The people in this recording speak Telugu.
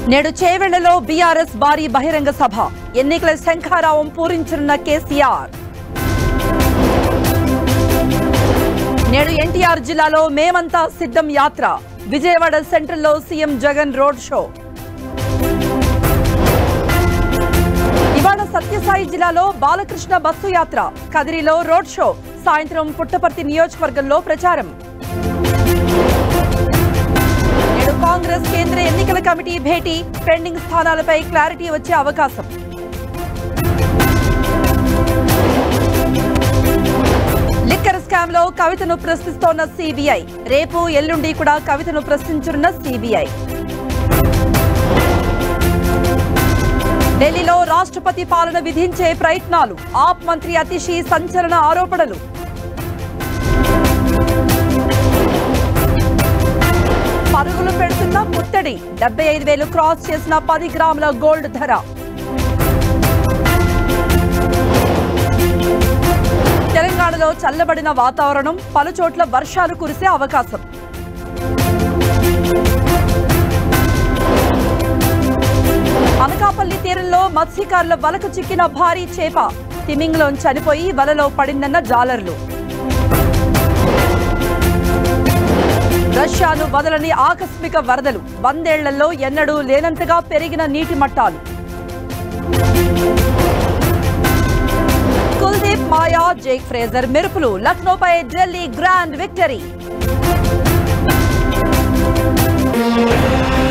నేడు చేవెళ్లలో బీఆర్ఎస్ భారీ బహిరంగ సభ ఎన్నికల శంఖారావం పూరించనున్న కేసీఆర్ నేడు ఎన్టీఆర్ జిల్లాలో మేమంతా సిద్ధం యాత్ర విజయవాడ సెంట్రల్లో సీఎం జగన్ రోడ్ షో ఇవాళ సత్యసాయి జిల్లాలో బాలకృష్ణ బస్సు యాత్ర కదిరిలో రోడ్ షో సాయంత్రం పుట్టపర్తి నియోజకవర్గంలో ప్రచారం నేడు కాంగ్రెస్ కేంద్ర ఎన్నికల కమిటీ భేటీ పెండింగ్ స్థానాలపై క్లారిటీ వచ్చే అవకాశం లిక్కర్ స్కామ్ లో కవితను ప్రశ్నిస్తోన్న సిబిఐ రేపు ఎల్లుండి కూడా కవితను ప్రశ్నించనున్న సిబిఐ ఢిల్లీలో రాష్ట్రపతి పాలన విధించే ప్రయత్నాలు ఆప్ మంత్రి అతిషి సంచలన ఆరోపణలు పరుగులు పెడుతున్న ముత్తడి డెబ్బై ఐదు వేలు క్రాస్ చేసిన పది గ్రాముల గోల్డ్ ధర తెలంగాణలో చల్లబడిన వాతావరణం పలుచోట్ల వర్షాలు కురిసే అవకాశం అనకాపల్లి తీరంలో మత్స్యకారుల వలకు చిక్కిన భారీ చేప తిమింగ్లోన్ చనిపోయి వలలో పడిందన్న జాలర్లు రష్యాను వదలని ఆకస్మిక వరదలు వందేళ్లలో ఎన్నడూ లేనంతగా పెరిగిన నీటి మట్టాలు కుల్దీప్ మాయా జేక్ ఫ్రేజర్ మెరుపులు లక్నోపై ఢిల్లీ గ్రాండ్ విక్టరీ